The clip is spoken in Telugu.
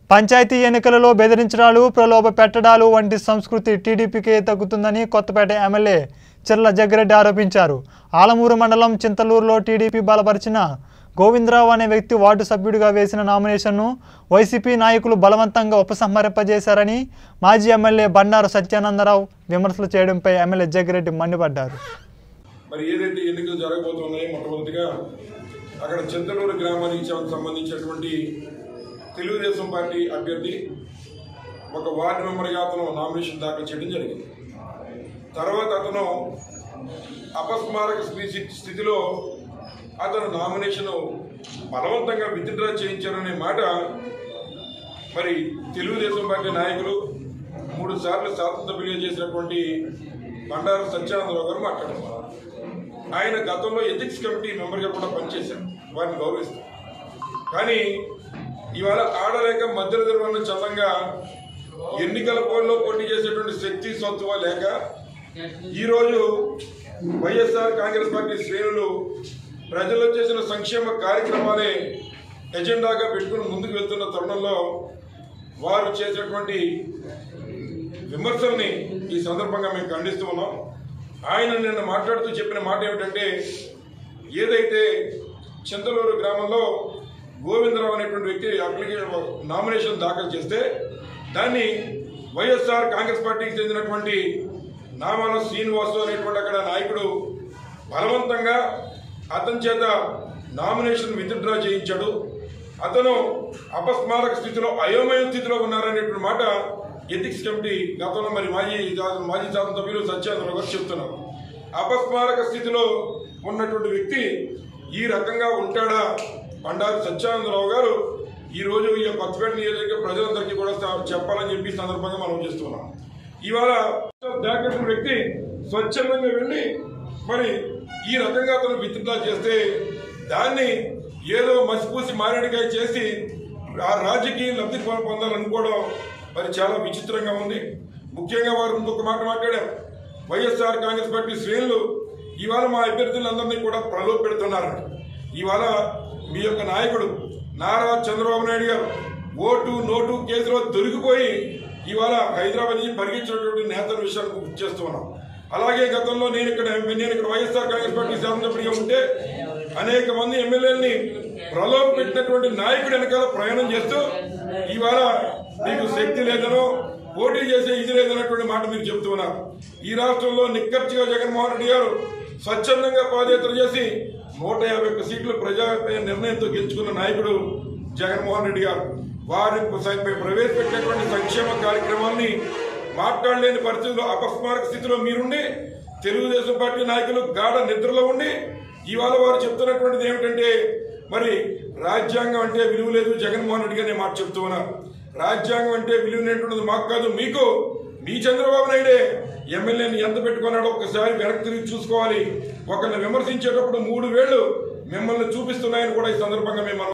పంచాయతీ ఎన్నికలలో బెదిరించడాలు ప్రలోభ పెట్టడాలు వంటి సంస్కృతి టీడీపీకే తగ్గుతుందని కొత్తపేట ఎమ్మెల్యే చిర్ల జగ్గిరెడ్డి ఆరోపించారు ఆలమూరు మండలం చింతలూరులో టీడీపీ బలపరిచిన గోవిందరావు అనే వ్యక్తి వార్డు సభ్యుడిగా వేసిన నామినేషన్ను వైసీపీ నాయకులు బలవంతంగా ఉపసంహరింపజేశారని మాజీ ఎమ్మెల్యే బండారు సత్యానందరావు విమర్శలు చేయడంపై ఎమ్మెల్యే జగ్గిరెడ్డి మండిపడ్డారు మరి ఏదైతే ఎన్నికలు జరగబోతున్నాయో మొట్టమొదటిగా అక్కడ చింతలూరు గ్రామానికి సం- సంబంధించినటువంటి తెలుగుదేశం పార్టీ అభ్యర్థి ఒక వార్డు మెంబర్గా అతను నామినేషన్ దాఖలు చేయడం జరిగింది తర్వాత అతను అపస్మారక స్థితి- స్థితిలో అతను నామినేషన్ బలవంతంగా విత్డ్రా చేయించారనే మాట మరి తెలుగుదేశం పార్టీ నాయకులు మూడు సార్లు శాసనసభ్యులుగా చేసినటువంటి బండారు సత్యానందరావు గారు మాట్లాడారు ఆయన గతంలో ఎథిక్స్ కమిటీ మెంబర్గా కూడా పనిచేశారు వారిని గౌరవిస్తారు కానీ ఇవాళ ఆడలేక మధ్యలో తిరగన్న చల్లంగా ఎన్నికల పోల్లో పోటీ చేసేటువంటి శక్తి సత్తువ లేక ఈరోజు వైఎస్ఆర్ కాంగ్రెస్ పార్టీ శ్రేణులు ప్రజల్లో చేసిన సంక్షేమ కార్యక్రమాలే ఎజెండాగా పెట్టుకుని ముందుకు వెళ్తున్న తరుణంలో వారు చేసేటువంటి విమర్శల్ని ఈ సందర్భంగా మేము ఖండిస్తూ ఉన్నాం ఆయన నిన్న మాట్లాడుతూ చెప్పిన మాట ఏమిటంటే ఏదైతే చింతలూరు గ్రామంలో గోవిందరావు అనేటువంటి వ్యక్తి అప్లికేషన్ నామినేషన్ దాఖలు చేస్తే దాన్ని వైఎస్ఆర్ కాంగ్రెస్ పార్టీకి చెందినటువంటి నామాల శ్రీనివాసు అనేటువంటి అక్కడ నాయకుడు బలవంతంగా అతని చేత నామినేషన్ విత్డ్రా చేయించాడు అతను అపస్మారక స్థితిలో అయోమయ స్థితిలో ఉన్నారనేటువంటి మాట ఎథిక్స్ కమిటీ గతంలో మరి మాజీ మాజీ శాసనసభ్యులు సత్యానందరావు గారు చెప్తున్నారు అపస్మారక స్థితిలో ఉన్నటువంటి వ్యక్తి ఈ రకంగా ఉంటాడా బండారు సత్యానందరావు గారు ఈ రోజు ఈ కొత్తపేట నియోజకవర్గ ప్రజలందరికీ కూడా స- చెప్పాలని చెప్పి ఈ సందర్భంగా మనం చేస్తున్నాం ఇవాళ దాకట్టిన వ్యక్తి స్వచ్ఛందంగా వెళ్ళి మరి ఈ రకంగా అతను విత్డ్రా చేస్తే దాన్ని ఏదో మసిపూసి మారేడుకాయ చేసి ఆ రాజకీయ లబ్ధి పొ- పొందాలనుకోవడం మరి చాలా విచిత్రంగా ఉంది ముఖ్యంగా వారు ఇంకొక మాట మాట్లాడారు వైఎస్ఆర్ కాంగ్రెస్ పార్టీ శ్రేణులు ఇవాళ మా అభ్యర్థులందరినీ కూడా ప్రలోభ పెడుతున్నారు ఇవాళ మీ యొక్క నాయకుడు నారా చంద్రబాబు నాయుడు గారు ఓటు నోటు కేసులో దొరికిపోయి ఇవాళ హైదరాబాద్ నుంచి పరిగించినటువంటి నేతల విషయాన్ని గుర్తు చేస్తూ ఉన్నాం అలాగే గతంలో నేను ఇక్కడ నేను ఇక్కడ వైఎస్ఆర్ కాంగ్రెస్ పార్టీ శాసనసభ్యుడిగా ఉంటే అనేక మంది ఎమ్మెల్యేలని ప్రలోభ పెట్టినటువంటి నాయకుడు వెనకాల ప్రయాణం చేస్తూ ఇవాళ మీకు శక్తి లేదనో పోటీ చేసే ఇది లేదన్నటువంటి మాట మీరు చెబుతూ ఉన్నారు ఈ రాష్ట్రంలో నిక్కర్చిగా జగన్మోహన్ రెడ్డి గారు స్వచ్ఛందంగా పాదయాత్ర చేసి నూట యాభై ఒక్క సీట్లు ప్రజా నిర్ణయంతో గెలుచుకున్న నాయకుడు జగన్మోహన్ రెడ్డి గారు వారి ప్రవేశపెట్టినటువంటి సంక్షేమ కార్యక్రమాల్ని మాట్లాడలేని పరిస్థితుల్లో అపస్మారక స్థితిలో మీరుండి తెలుగుదేశం పార్టీ నాయకులు గాఢ నిద్రలో ఉండి ఇవాళ వారు చెప్తున్నటువంటిది ఏమిటంటే మరి రాజ్యాంగం అంటే విలువ లేదు జగన్మోహన్ రెడ్డి గారు మాట చెప్తూ ఉన్నారు రాజ్యాంగం అంటే విలువ లేనటువంటిది మాకు కాదు మీకు మీ చంద్రబాబు నాయుడే ఎమ్మెల్యేని ఎంత పెట్టుకున్నాడో ఒకసారి వెనక్కి తిరిగి చూసుకోవాలి ఒకరిని విమర్శించేటప్పుడు మూడు వేళ్లు మిమ్మల్ని చూపిస్తున్నాయని కూడా ఈ సందర్భంగా మేము